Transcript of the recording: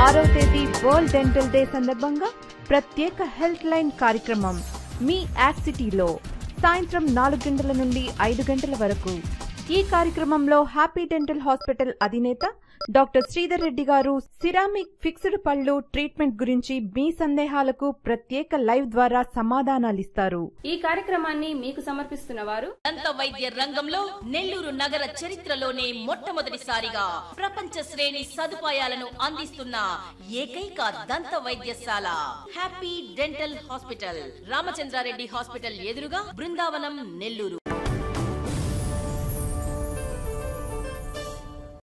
ఆరో తేదీ world dental day సందర్భంగా ప్రత్యేక హెల్త్ లైన్ కార్యక్రమం మీ యాక్సిటీలో సాయంత్రం నాలుగు గంటల నుండి ఐదు గంటల వరకు ఈ కార్యక్రమంలో హ్యాపీ డెంటల్ హాస్పిటల్ అధినేత డాక్టర్ శ్రీధర్ రెడ్డి గారు సిరామిక్ ఫిక్స్డ్ పళ్ళు ట్రీట్మెంట్ గురించి మీ సందేహాలకు ప్రత్యేక లైవ్ ద్వారా సమాధానాలిస్తారు ఈ కార్యక్రమాన్ని మీకు సమర్పిస్తున్న వారు దంత వైద్య రంగంలో నెల్లూరు నగర చరిత్రలోనే మొట్టమొదటిసారిగా ప్రపంచ శ్రేణి సదుపాయాలను అందిస్తున్న ఏకైక దంత వైద్యశాల happy dental hospital Ramachandra Reddy hospital ఎదురుగా బృందావనం నెల్లూరు